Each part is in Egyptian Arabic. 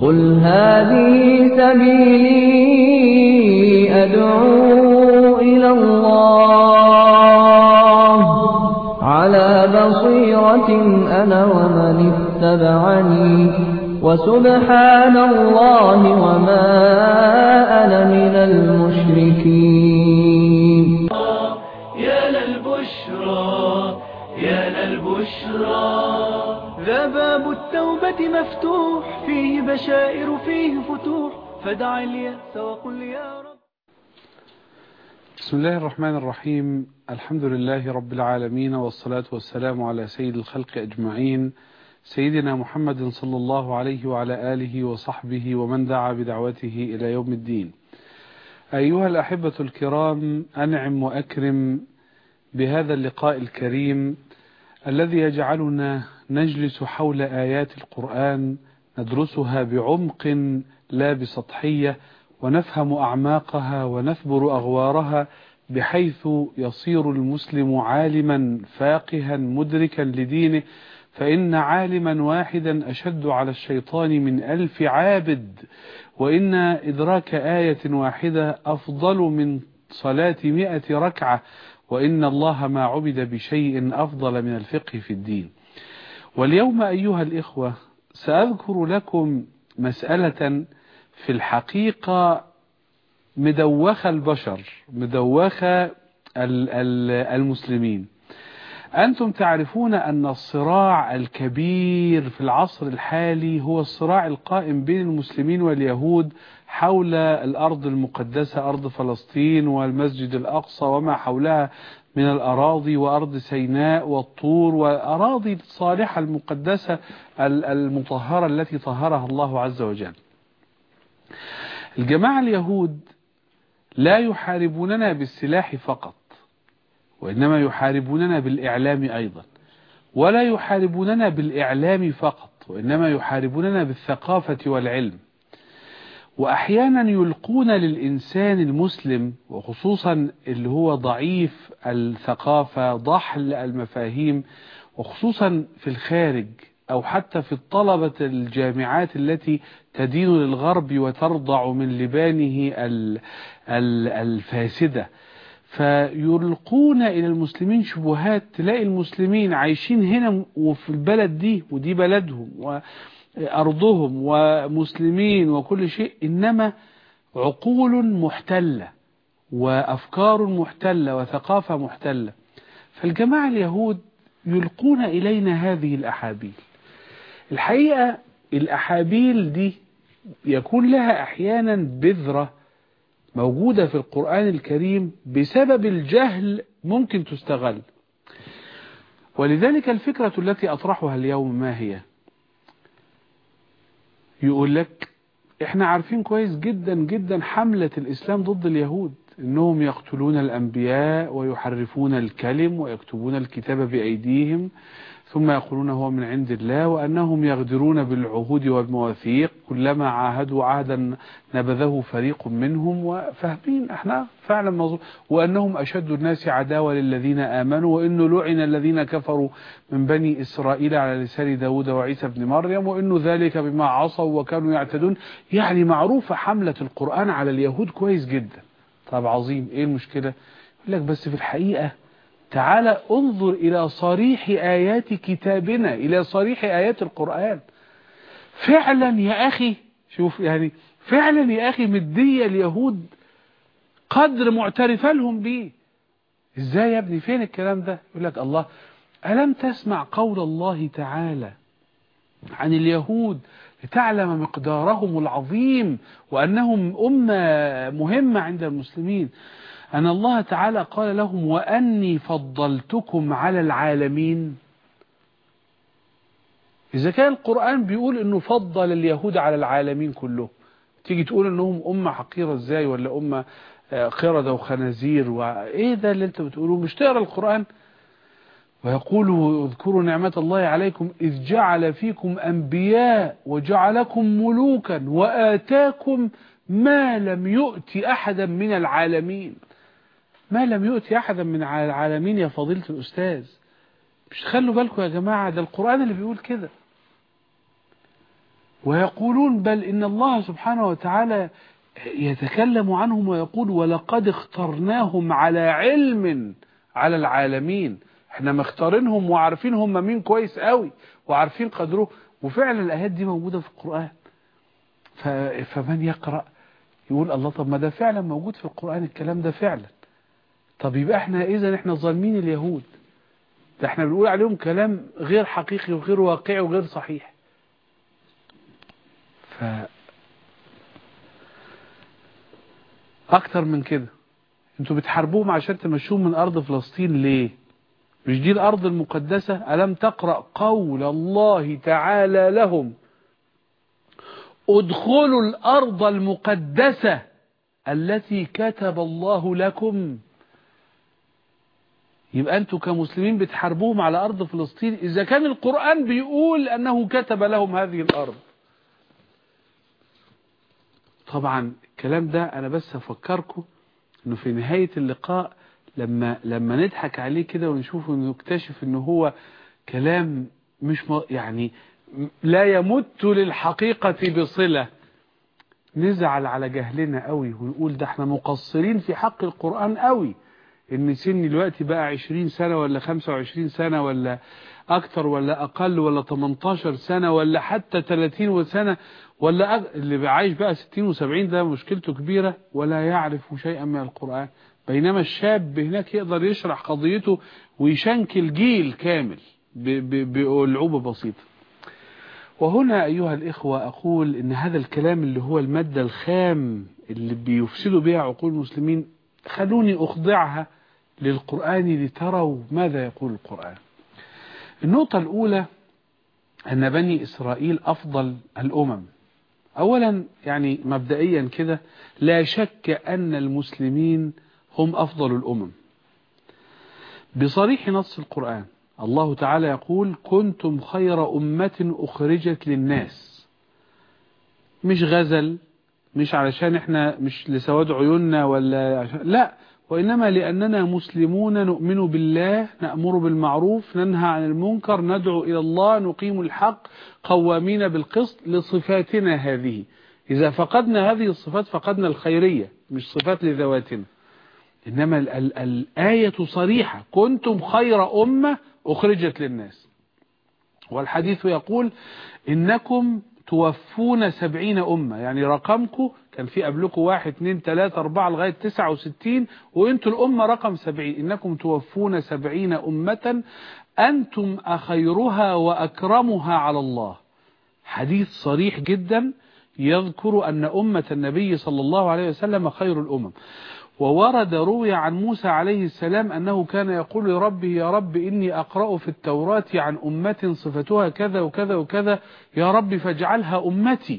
قل هذه سبيلي أدعو إلى الله على بصيرة أنا ومن اتبعني وسبحان الله وما أنا من المشركين يا للبشرى يا للبشرى ذا باب التوبة مفتوح فيه بشائر فيه فتوح فدع اليأس وقل يا رب بسم الله الرحمن الرحيم الحمد لله رب العالمين والصلاة والسلام على سيد الخلق أجمعين سيدنا محمد صلى الله عليه وعلى آله وصحبه ومن دعا بدعوته إلى يوم الدين أيها الأحبة الكرام أنعم وأكرم بهذا اللقاء الكريم الذي يجعلنا نجلس حول آيات القرآن ندرسها بعمق لا بسطحية ونفهم أعماقها ونثبر أغوارها بحيث يصير المسلم عالما فاقها مدركا لدينه فإن عالما واحدا أشد على الشيطان من ألف عابد وإن إدراك آية واحدة أفضل من صلاة مئة ركعة وإن الله ما عبد بشيء أفضل من الفقه في الدين واليوم أيها الإخوة سأذكر لكم مسألة في الحقيقة مدوخة البشر مدوخة المسلمين أنتم تعرفون أن الصراع الكبير في العصر الحالي هو الصراع القائم بين المسلمين واليهود حول الأرض المقدسة أرض فلسطين والمسجد الأقصى وما حولها من الأراضي وأرض سيناء والطور والأراضي الصالحة المقدسة المطهرة التي طهرها الله عز وجل الجماعة اليهود لا يحاربوننا بالسلاح فقط وإنما يحاربوننا بالإعلام أيضا ولا يحاربوننا بالإعلام فقط وإنما يحاربوننا بالثقافة والعلم وأحيانا يلقون للإنسان المسلم وخصوصا اللي هو ضعيف الثقافة ضحل المفاهيم وخصوصا في الخارج أو حتى في الطلبة الجامعات التي تدين للغرب وترضع من لبانه الفاسدة فيلقون إلى المسلمين شبهات تلاقي المسلمين عايشين هنا وفي البلد دي ودي بلدهم وأرضهم ومسلمين وكل شيء إنما عقول محتلة وأفكار محتلة وثقافة محتلة فالجماعة اليهود يلقون إلينا هذه الأحابيل الحقيقة الأحابيل دي يكون لها أحيانا بذرة موجودة في القرآن الكريم بسبب الجهل ممكن تستغل ولذلك الفكرة التي أطرحها اليوم ما هي يقول لك احنا عارفين كويس جدا جدا حملة الإسلام ضد اليهود انهم يقتلون الأنبياء ويحرفون الكلم ويكتبون الكتاب بأيديهم ثم يقولون هو من عند الله وأنهم يغدرون بالعهود والمواثيق كلما عاهدوا عهدا نبذه فريق منهم وفاهمين احنا فعلا مظلوم وأنهم أشد الناس عداوة للذين آمنوا وإنه لعن الذين كفروا من بني إسرائيل على لسان داود وعيسى بن مريم وإنه ذلك بما عصوا وكانوا يعتدون يعني معروفة حملة القرآن على اليهود كويس جدا طب عظيم ايه المشكلة يقول لك بس في الحقيقة تعالى انظر إلى صريح آيات كتابنا إلى صريح آيات القرآن فعلا يا أخي شوف يعني فعلا يا أخي مدية اليهود قدر معترفة لهم به ازاي يا ابني فين الكلام ده يقول لك الله ألم تسمع قول الله تعالى عن اليهود لتعلم مقدارهم العظيم وأنهم أمة مهمة عند المسلمين أن الله تعالى قال لهم وأني فضلتكم على العالمين إذا كان القرآن بيقول أنه فضل اليهود على العالمين كلهم تيجي تقول أنهم أمة حقيرة إزاي ولا أمة قردة وخنازير وإيه ده اللي أنت بتقوله مش تقرأ القرآن ويقول اذكروا نعمة الله عليكم إذ جعل فيكم أنبياء وجعلكم ملوكا وآتاكم ما لم يؤت أحدا من العالمين ما لم يؤتي أحدا من العالمين يا فضيلة الأستاذ مش تخلوا بالكم يا جماعة ده القرآن اللي بيقول كده ويقولون بل إن الله سبحانه وتعالى يتكلم عنهم ويقول ولقد اخترناهم على علم على العالمين احنا مختارينهم وعارفين هم مين كويس قوي وعارفين قدره وفعلا الآيات دي موجودة في القرآن فمن يقرأ يقول الله طب ما ده فعلا موجود في القرآن الكلام ده فعلا طب يبقى احنا اذا احنا ظالمين اليهود ده احنا بنقول عليهم كلام غير حقيقي وغير واقعي وغير صحيح ف اكتر من كده انتوا بتحاربوهم عشان تمشوهم من ارض فلسطين ليه مش دي الارض المقدسة الم تقرأ قول الله تعالى لهم ادخلوا الارض المقدسة التي كتب الله لكم يبقى انتوا كمسلمين بتحاربوهم على ارض فلسطين اذا كان القرآن بيقول انه كتب لهم هذه الارض طبعا الكلام ده انا بس افكركم انه في نهاية اللقاء لما لما نضحك عليه كده ونشوفه ونكتشف انه هو كلام مش يعني لا يمت للحقيقة بصلة نزعل على جهلنا قوي ونقول ده احنا مقصرين في حق القرآن قوي ان سني دلوقتي بقى 20 سنة ولا 25 سنة ولا اكتر ولا اقل ولا 18 سنة ولا حتى 30 سنة ولا أج... اللي عايش بقى 60 و70 ده مشكلته كبيرة ولا يعرف شيئا من القرآن بينما الشاب هناك يقدر يشرح قضيته ويشنكل جيل كامل بلعوبة بسيطة وهنا أيها الإخوة أقول إن هذا الكلام اللي هو المادة الخام اللي بيفسدوا بها عقول المسلمين خلوني أخضعها للقرآن لتروا ماذا يقول القرآن النقطة الأولى أن بني إسرائيل أفضل الأمم أولا يعني مبدئيا كده لا شك أن المسلمين هم أفضل الأمم بصريح نص القرآن الله تعالى يقول كنتم خير أمة أخرجت للناس مش غزل مش علشان احنا مش لسواد عيوننا ولا عشان لا وإنما لأننا مسلمون نؤمن بالله نأمر بالمعروف ننهى عن المنكر ندعو إلى الله نقيم الحق قوامين بالقسط لصفاتنا هذه إذا فقدنا هذه الصفات فقدنا الخيرية مش صفات لذواتنا إنما ال ال الآية صريحة كنتم خير أمة أخرجت للناس والحديث يقول إنكم توفون سبعين أمة يعني رقمكم كان في قبلكم واحد اثنين ثلاثة أربعة لغاية تسعة وستين وإنتوا الأمة رقم سبعين إنكم توفون سبعين أمة أنتم أخيرها وأكرمها على الله حديث صريح جدا يذكر أن أمة النبي صلى الله عليه وسلم خير الأمم وورد روي عن موسى عليه السلام أنه كان يقول لربه يا رب إني أقرأ في التوراة عن أمة صفتها كذا وكذا وكذا يا رب فاجعلها أمتي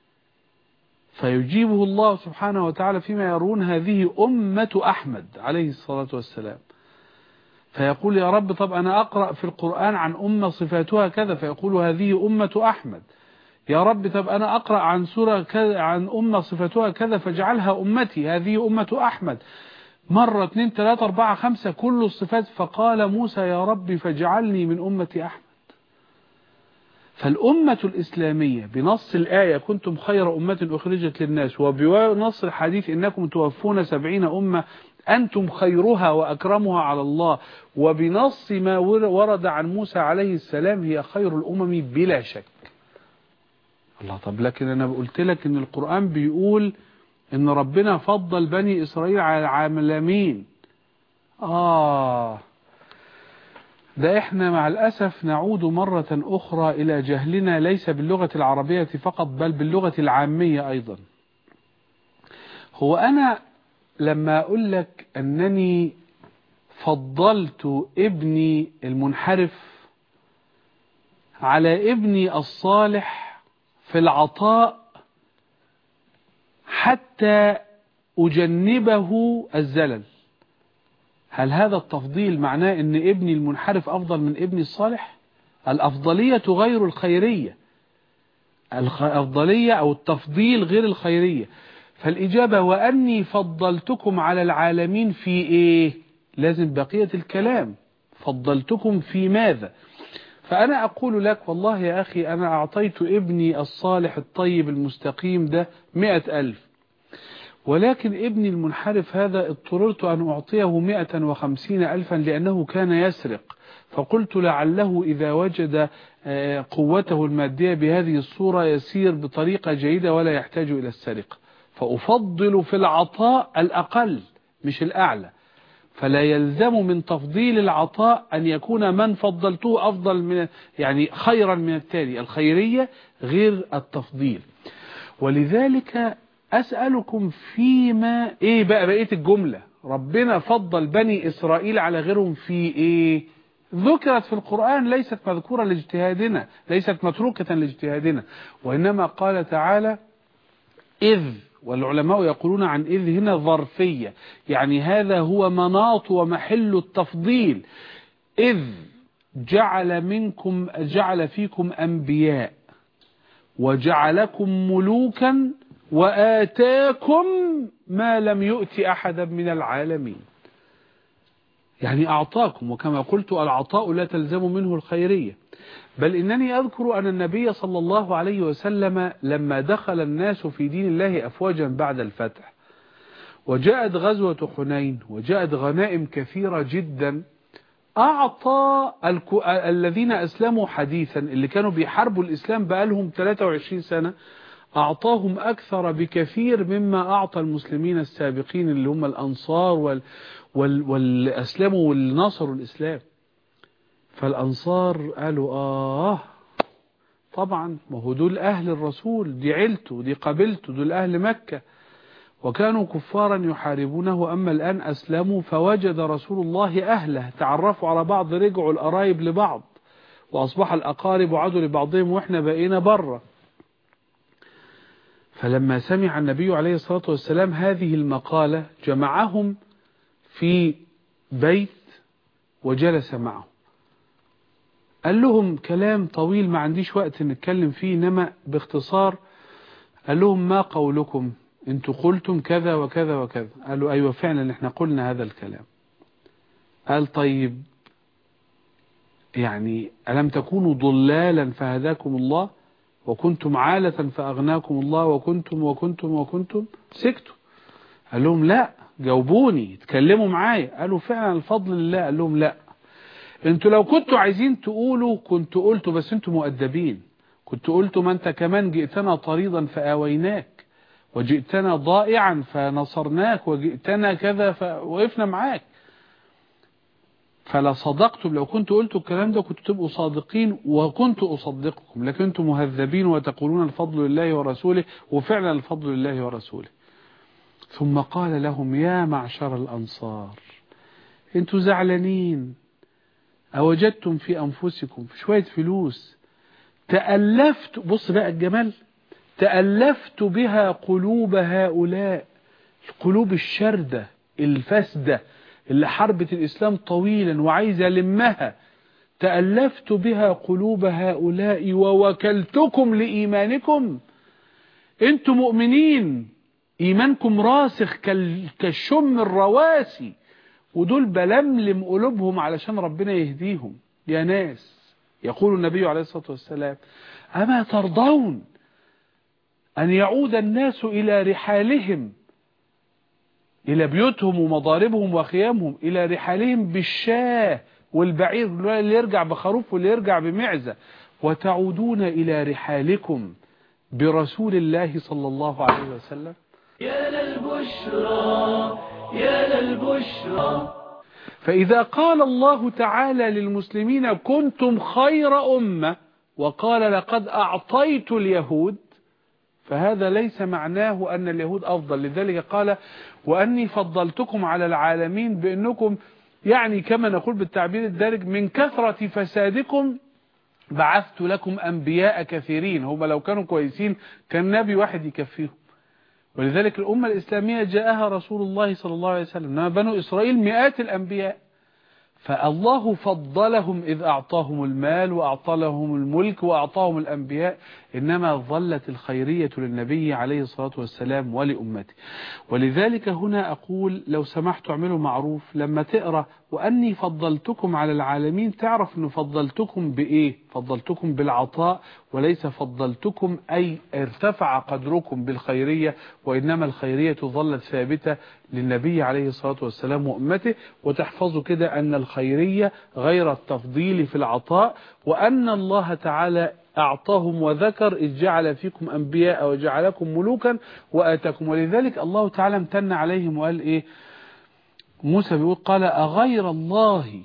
فيجيبه الله سبحانه وتعالى فيما يرون هذه أمة أحمد عليه الصلاة والسلام فيقول يا رب طب أنا أقرأ في القرآن عن أمة صفاتها كذا فيقول هذه أمة أحمد يا رب طب أنا أقرأ عن سورة كذا عن أمة صفتها كذا فاجعلها أمتي هذه أمة أحمد مرة اثنين ثلاثة أربعة خمسة كل الصفات فقال موسى يا رب فاجعلني من أمة أحمد فالأمة الإسلامية بنص الآية كنتم خير أمة أخرجت للناس وبنص الحديث إنكم توفون سبعين أمة أنتم خيرها وأكرمها على الله وبنص ما ورد عن موسى عليه السلام هي خير الأمم بلا شك الله طب لكن أنا قلت لك إن القرآن بيقول إن ربنا فضل بني إسرائيل على العالمين آه ده احنا مع الأسف نعود مرة أخرى إلى جهلنا ليس باللغة العربية فقط بل باللغة العامية أيضا هو أنا لما أقول لك أنني فضلت ابني المنحرف على ابني الصالح في العطاء حتى أجنبه الزلل هل هذا التفضيل معناه ان ابني المنحرف افضل من ابني الصالح الافضلية غير الخيرية الافضلية او التفضيل غير الخيرية فالاجابة واني فضلتكم على العالمين في ايه لازم بقية الكلام فضلتكم في ماذا فأنا أقول لك والله يا أخي أنا أعطيت ابني الصالح الطيب المستقيم ده مئة ألف ولكن ابني المنحرف هذا اضطررت أن أعطيه مئة وخمسين ألفا لأنه كان يسرق فقلت لعله إذا وجد آه، قوته المادية بهذه الصورة يسير بطريقة جيدة ولا يحتاج إلى السرقة فأفضل في العطاء الأقل مش الأعلى فلا يلزم من تفضيل العطاء أن يكون من فضلته أفضل من يعني خيرا من التالي الخيرية غير التفضيل ولذلك أسألكم فيما إيه بقى بقية الجملة ربنا فضل بني إسرائيل على غيرهم في إيه ذكرت في القرآن ليست مذكورة لاجتهادنا ليست متروكة لاجتهادنا وإنما قال تعالى إذ والعلماء يقولون عن إذ هنا ظرفية يعني هذا هو مناط ومحل التفضيل إذ جعل منكم جعل فيكم أنبياء وجعلكم ملوكا وآتاكم ما لم يؤت أحدا من العالمين يعني أعطاكم وكما قلت العطاء لا تلزم منه الخيرية بل إنني أذكر أن النبي صلى الله عليه وسلم لما دخل الناس في دين الله أفواجا بعد الفتح وجاءت غزوة حنين وجاءت غنائم كثيرة جدا أعطى الذين أسلموا حديثا اللي كانوا بيحاربوا الإسلام بقالهم 23 سنة أعطاهم أكثر بكثير مما أعطى المسلمين السابقين اللي هم الأنصار وال وال والأسلموا والنصروا الإسلام فالأنصار قالوا آه طبعا ما هو دول أهل الرسول دي عيلته دي قبيلته دول أهل مكة وكانوا كفارا يحاربونه أما الآن أسلموا فوجد رسول الله أهله تعرفوا على بعض رجعوا الأرايب لبعض وأصبح الأقارب عدوا لبعضهم وإحنا بقينا بره فلما سمع النبي عليه الصلاة والسلام هذه المقالة جمعهم في بيت وجلس معهم قال لهم كلام طويل ما عنديش وقت نتكلم فيه إنما باختصار قال لهم ما قولكم انتوا قلتم كذا وكذا وكذا قالوا أيوة فعلا احنا قلنا هذا الكلام قال طيب يعني ألم تكونوا ضلالا فهداكم الله وكنتم عالة فأغناكم الله وكنتم وكنتم وكنتم سكتوا قال لهم لا جاوبوني اتكلموا معايا قالوا فعلا الفضل لله قال لهم لا انتوا لو كنتوا عايزين تقولوا كنتوا قلتوا بس انتوا مؤدبين كنتوا قلتوا ما انت كمان جئتنا طريضا فآويناك وجئتنا ضائعا فنصرناك وجئتنا كذا فوقفنا معاك فلا صدقتم لو كنت قلتوا الكلام ده كنتوا تبقوا صادقين وكنت أصدقكم لكن انتم مهذبين وتقولون الفضل لله ورسوله وفعلا الفضل لله ورسوله ثم قال لهم يا معشر الأنصار انتوا زعلانين أوجدتم في أنفسكم في شوية فلوس تألفت بص بقى الجمال تألفت بها قلوب هؤلاء القلوب الشردة الفاسدة اللي حربت الإسلام طويلا وعايزة لمها تألفت بها قلوب هؤلاء ووكلتكم لإيمانكم انتم مؤمنين إيمانكم راسخ كالشم الرواسي ودول بلملم قلوبهم علشان ربنا يهديهم يا ناس يقول النبي عليه الصلاة والسلام أما ترضون أن يعود الناس إلى رحالهم إلى بيوتهم ومضاربهم وخيامهم إلى رحالهم بالشاه والبعير اللي يرجع بخروف واللي يرجع بمعزة وتعودون إلى رحالكم برسول الله صلى الله عليه وسلم يا للبشرى يا للبشرى فإذا قال الله تعالى للمسلمين كنتم خير أمة وقال لقد أعطيت اليهود فهذا ليس معناه أن اليهود أفضل لذلك قال وأني فضلتكم على العالمين بأنكم يعني كما نقول بالتعبير الدارج من كثرة فسادكم بعثت لكم أنبياء كثيرين هم لو كانوا كويسين كان نبي واحد يكفيهم ولذلك الأمة الإسلامية جاءها رسول الله صلى الله عليه وسلم إنما بنو إسرائيل مئات الأنبياء فالله فضلهم إذ أعطاهم المال وأعطى لهم الملك وأعطاهم الأنبياء إنما ظلت الخيرية للنبي عليه الصلاة والسلام ولأمته ولذلك هنا أقول لو سمحت اعملوا معروف لما تقرأ وأني فضلتكم على العالمين تعرف أنه فضلتكم بإيه فضلتكم بالعطاء وليس فضلتكم أي ارتفع قدركم بالخيرية وإنما الخيرية ظلت ثابتة للنبي عليه الصلاة والسلام وأمته وتحفظوا كده أن الخيرية غير التفضيل في العطاء وأن الله تعالى أعطاهم وذكر إذ جعل فيكم أنبياء وجعلكم ملوكا وآتاكم ولذلك الله تعالى امتن عليهم وقال إيه موسى بيقول قال أغير الله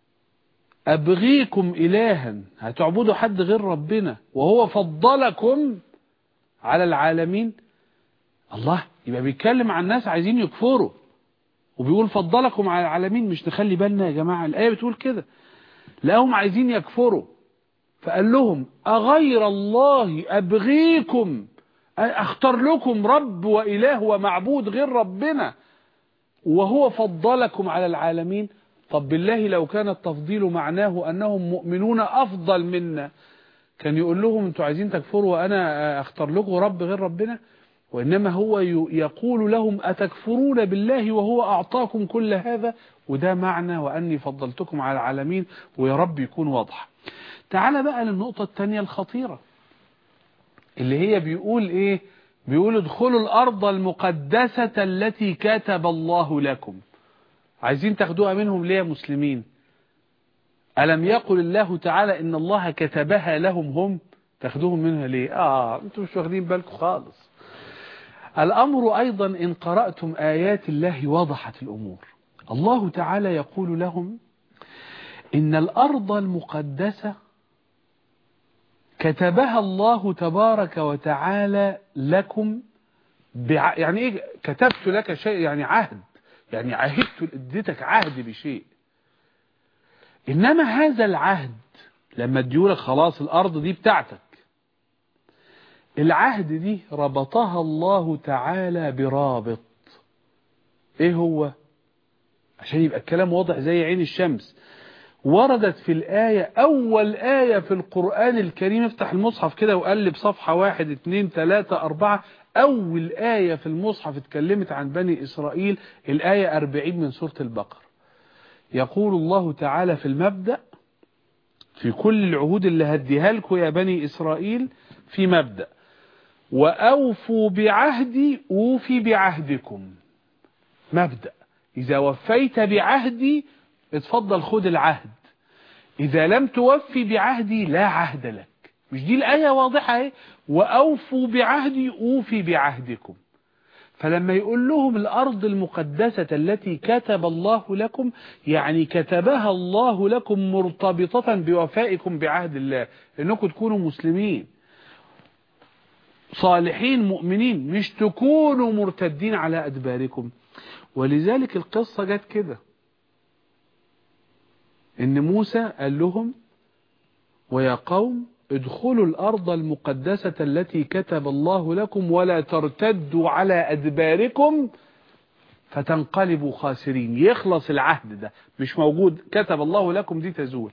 أبغيكم إلها هتعبدوا حد غير ربنا وهو فضلكم على العالمين الله يبقى بيتكلم عن ناس عايزين يكفروا وبيقول فضلكم على العالمين مش نخلي بالنا يا جماعة الآية بتقول كده لهم عايزين يكفروا فقال لهم أغير الله أبغيكم أختار لكم رب وإله ومعبود غير ربنا وهو فضلكم على العالمين طب بالله لو كان التفضيل معناه أنهم مؤمنون أفضل منا كان يقول لهم انتوا عايزين تكفروا وأنا أختار لكم رب غير ربنا وإنما هو يقول لهم أتكفرون بالله وهو أعطاكم كل هذا وده معنى وأني فضلتكم على العالمين ويا رب يكون واضح تعال بقى للنقطة الثانية الخطيرة اللي هي بيقول ايه بيقول ادخلوا الارض المقدسة التي كتب الله لكم عايزين تاخدوها منهم ليه يا مسلمين ألم يقل الله تعالى إن الله كتبها لهم هم تاخدوهم منها ليه آه أنتم مش واخدين بالكم خالص الأمر أيضا إن قرأتم آيات الله وضحت الأمور الله تعالى يقول لهم إن الأرض المقدسة كتبها الله تبارك وتعالى لكم بع... يعني ايه كتبت لك شيء يعني عهد يعني عهدت اديتك عهد بشيء انما هذا العهد لما اديولك خلاص الارض دي بتاعتك العهد دي ربطها الله تعالى برابط ايه هو عشان يبقى الكلام واضح زي عين الشمس وردت في الآية أول آية في القرآن الكريم افتح المصحف كده وقلب صفحة واحد اتنين تلاتة أربعة أول آية في المصحف اتكلمت عن بني إسرائيل الآية أربعين من سورة البقر يقول الله تعالى في المبدأ في كل العهود اللي هديها لكم يا بني إسرائيل في مبدأ وأوفوا بعهدي أوفي بعهدكم مبدأ إذا وفيت بعهدي اتفضل خد العهد إذا لم توفي بعهدي لا عهد لك مش دي الآية واضحة اهي وأوفوا بعهدي أوفي بعهدكم فلما يقول لهم الأرض المقدسة التي كتب الله لكم يعني كتبها الله لكم مرتبطة بوفائكم بعهد الله إنكم تكونوا مسلمين صالحين مؤمنين مش تكونوا مرتدين على أدباركم ولذلك القصة جت كده ان موسى قال لهم ويا قوم ادخلوا الارض المقدسة التي كتب الله لكم ولا ترتدوا على ادباركم فتنقلبوا خاسرين يخلص العهد ده مش موجود كتب الله لكم دي تزول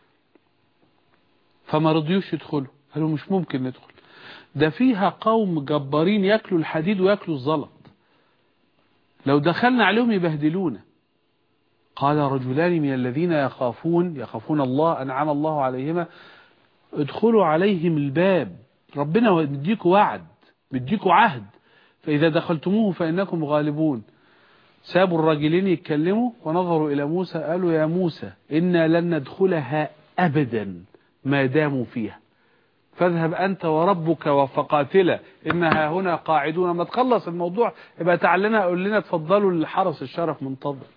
فما رضيوش يدخلوا قالوا مش ممكن ندخل ده فيها قوم جبارين ياكلوا الحديد وياكلوا الزلط لو دخلنا عليهم يبهدلونا قال رجلان من الذين يخافون يخافون الله أنعم الله عليهما ادخلوا عليهم الباب ربنا مديكوا وعد مديكوا عهد فإذا دخلتموه فإنكم غالبون سابوا الراجلين يتكلموا ونظروا إلى موسى قالوا يا موسى إنا لن ندخلها أبدا ما داموا فيها فاذهب أنت وربك فقاتلا إنها هنا قاعدون ما تخلص الموضوع يبقى تعالنا قول لنا تفضلوا للحرس الشرف منتظر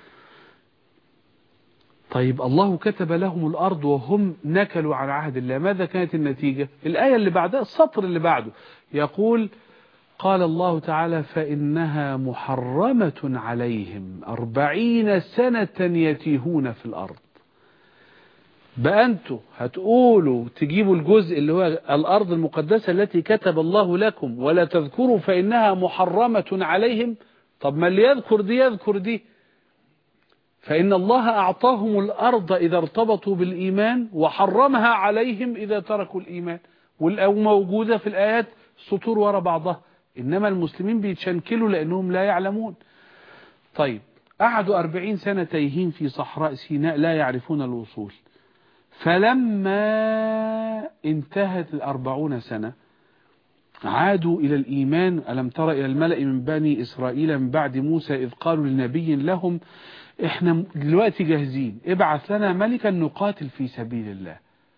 طيب الله كتب لهم الأرض وهم نكلوا عن عهد الله ماذا كانت النتيجة الآية اللي بعدها السطر اللي بعده يقول قال الله تعالى فإنها محرمة عليهم أربعين سنة يتيهون في الأرض بقى أنتوا هتقولوا تجيبوا الجزء اللي هو الأرض المقدسة التي كتب الله لكم ولا تذكروا فإنها محرمة عليهم طب ما اللي يذكر دي يذكر دي فإن الله أعطاهم الأرض إذا ارتبطوا بالإيمان وحرمها عليهم إذا تركوا الإيمان وموجودة في الآيات سطور وراء بعضها إنما المسلمين بيتشنكلوا لأنهم لا يعلمون طيب قعدوا أربعين سنة تايهين في صحراء سيناء لا يعرفون الوصول فلما انتهت الأربعون سنة عادوا إلى الإيمان ألم تر إلى الملأ من بني إسرائيل من بعد موسى إذ قالوا لنبي لهم إحنا دلوقتي جاهزين ابعث لنا ملكا نقاتل في سبيل الله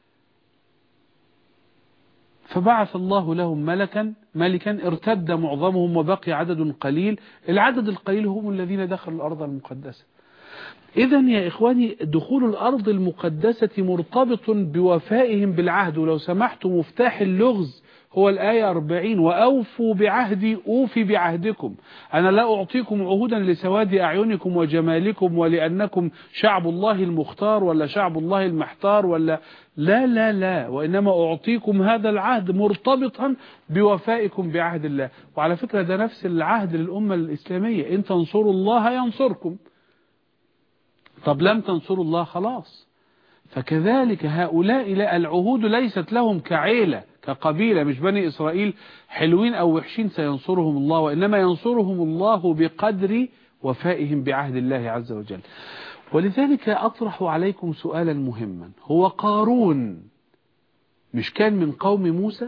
فبعث الله لهم ملكا ملكا ارتد معظمهم وبقي عدد قليل العدد القليل هم الذين دخلوا الأرض المقدسة إذا يا إخواني دخول الأرض المقدسة مرتبط بوفائهم بالعهد ولو سمحت مفتاح اللغز هو الآية 40 وأوفوا بعهدي أوفي بعهدكم أنا لا أعطيكم عهودا لسواد أعينكم وجمالكم ولأنكم شعب الله المختار ولا شعب الله المحتار ولا لا لا لا وإنما أعطيكم هذا العهد مرتبطا بوفائكم بعهد الله وعلى فكرة ده نفس العهد للأمة الإسلامية إن تنصروا الله ينصركم طب لم تنصروا الله خلاص فكذلك هؤلاء العهود ليست لهم كعيلة كقبيلة مش بني إسرائيل حلوين أو وحشين سينصرهم الله وإنما ينصرهم الله بقدر وفائهم بعهد الله عز وجل ولذلك أطرح عليكم سؤالا مهما هو قارون مش كان من قوم موسى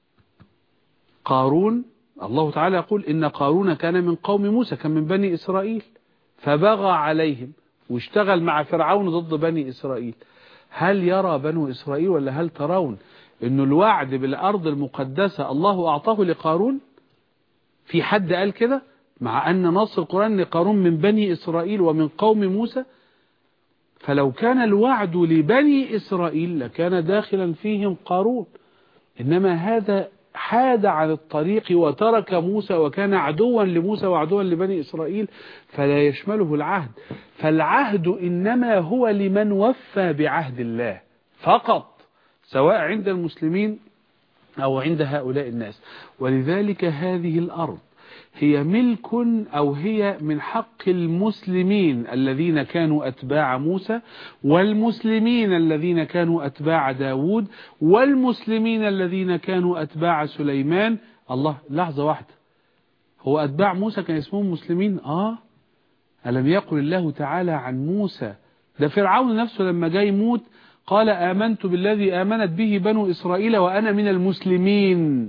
قارون الله تعالى يقول إن قارون كان من قوم موسى كان من بني إسرائيل فبغى عليهم واشتغل مع فرعون ضد بني إسرائيل هل يرى بنو إسرائيل ولا هل ترون أن الوعد بالأرض المقدسة الله أعطاه لقارون في حد قال كده مع أن نص القرآن لقارون من بني إسرائيل ومن قوم موسى فلو كان الوعد لبني إسرائيل لكان داخلا فيهم قارون إنما هذا حاد عن الطريق وترك موسى وكان عدوا لموسى وعدوا لبني إسرائيل فلا يشمله العهد فالعهد إنما هو لمن وفى بعهد الله فقط سواء عند المسلمين أو عند هؤلاء الناس ولذلك هذه الأرض هي ملك أو هي من حق المسلمين الذين كانوا أتباع موسى والمسلمين الذين كانوا أتباع داود والمسلمين الذين كانوا أتباع سليمان الله لحظة واحدة هو أتباع موسى كان اسمهم مسلمين آه ألم يقل الله تعالى عن موسى ده فرعون نفسه لما جاي يموت قال آمنت بالذي آمنت به بنو إسرائيل وأنا من المسلمين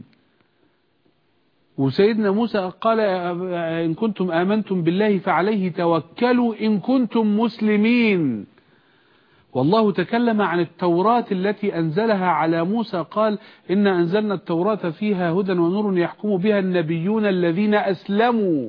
وسيدنا موسى قال إن كنتم آمنتم بالله فعليه توكلوا إن كنتم مسلمين والله تكلم عن التوراة التي أنزلها على موسى قال إن أنزلنا التوراة فيها هدى ونور يحكم بها النبيون الذين أسلموا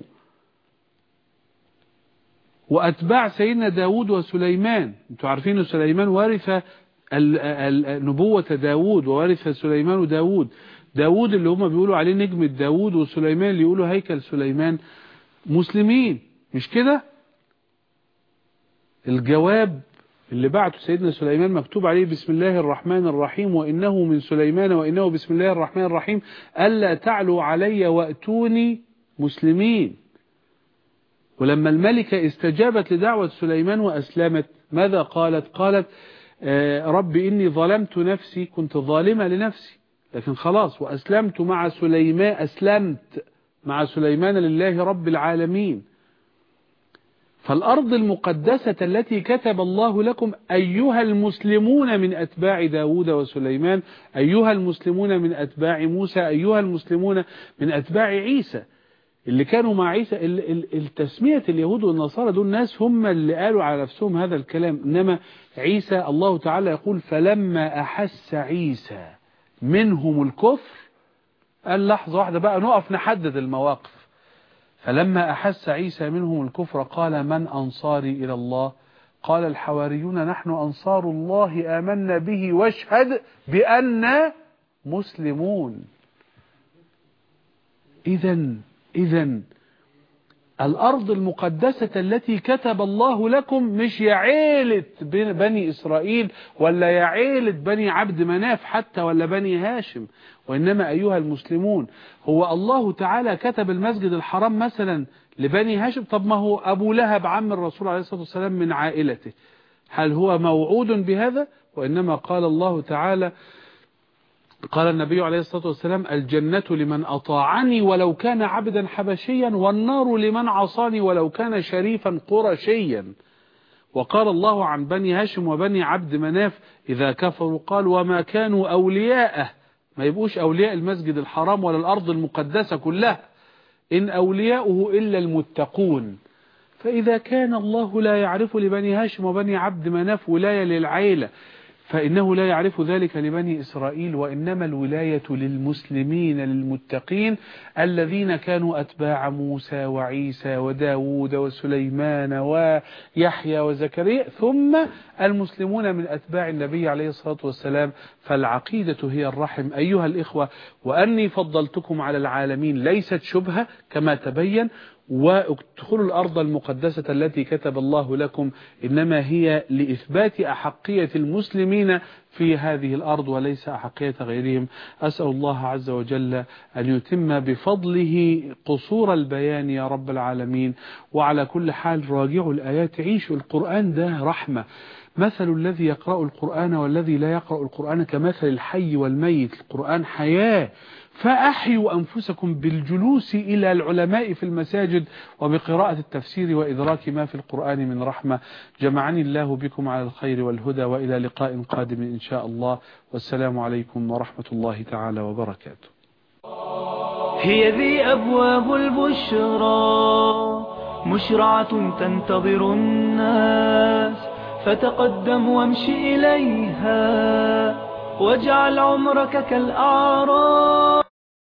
وأتباع سيدنا داود وسليمان انتوا عارفين سليمان ورث نبوة داود وورث سليمان داود داود اللي هم بيقولوا عليه نجم داود وسليمان اللي يقولوا هيكل سليمان مسلمين مش كده الجواب اللي بعته سيدنا سليمان مكتوب عليه بسم الله الرحمن الرحيم وإنه من سليمان وإنه بسم الله الرحمن الرحيم ألا تعلوا علي وأتوني مسلمين ولما الملكة استجابت لدعوة سليمان وأسلمت ماذا قالت قالت آه رب إني ظلمت نفسي كنت ظالمة لنفسي لكن خلاص وأسلمت مع سليمان أسلمت مع سليمان لله رب العالمين فالأرض المقدسة التي كتب الله لكم أيها المسلمون من أتباع داود وسليمان أيها المسلمون من أتباع موسى أيها المسلمون من أتباع عيسى اللي كانوا مع عيسى التسمية اليهود والنصارى دول ناس هم اللي قالوا على نفسهم هذا الكلام إنما عيسى الله تعالى يقول فلما أحس عيسى منهم الكفر قال لحظة واحدة بقى نقف نحدد المواقف فلما أحس عيسى منهم الكفر قال من أنصاري إلى الله قال الحواريون نحن أنصار الله آمنا به واشهد بأننا مسلمون إذا إذا الأرض المقدسة التي كتب الله لكم مش يا عيلة بني إسرائيل ولا يا عيلة بني عبد مناف حتى ولا بني هاشم وإنما أيها المسلمون هو الله تعالى كتب المسجد الحرام مثلا لبني هاشم طب ما هو أبو لهب عم الرسول عليه الصلاة والسلام من عائلته هل هو موعود بهذا وإنما قال الله تعالى قال النبي عليه الصلاة والسلام الجنة لمن أطاعني ولو كان عبدا حبشيا والنار لمن عصاني ولو كان شريفا قرشيا وقال الله عن بني هاشم وبني عبد مناف إذا كفروا قال وما كانوا أولياءه ما يبقوش أولياء المسجد الحرام ولا الأرض المقدسة كلها إن أولياؤه إلا المتقون فإذا كان الله لا يعرف لبني هاشم وبني عبد مناف ولاية للعيلة فإنه لا يعرف ذلك لبني إسرائيل وإنما الولاية للمسلمين للمتقين الذين كانوا أتباع موسى وعيسى وداود وسليمان ويحيى وزكريا ثم المسلمون من أتباع النبي عليه الصلاة والسلام فالعقيدة هي الرحم أيها الإخوة وأني فضلتكم على العالمين ليست شبهة كما تبين وادخلوا الأرض المقدسة التي كتب الله لكم إنما هي لإثبات أحقية المسلمين في هذه الأرض وليس أحقية غيرهم أسأل الله عز وجل أن يتم بفضله قصور البيان يا رب العالمين وعلى كل حال راجعوا الآيات عيشوا القرآن ده رحمة مثل الذي يقرأ القرآن والذي لا يقرأ القرآن كمثل الحي والميت القرآن حياة فأحيوا أنفسكم بالجلوس إلى العلماء في المساجد وبقراءة التفسير وإدراك ما في القرآن من رحمة جمعني الله بكم على الخير والهدى وإلى لقاء قادم إن شاء الله والسلام عليكم ورحمة الله تعالى وبركاته هي ذي أبواب البشرى مشرعة تنتظر الناس فتقدم وامشي إليها واجعل عمرك كالأعراس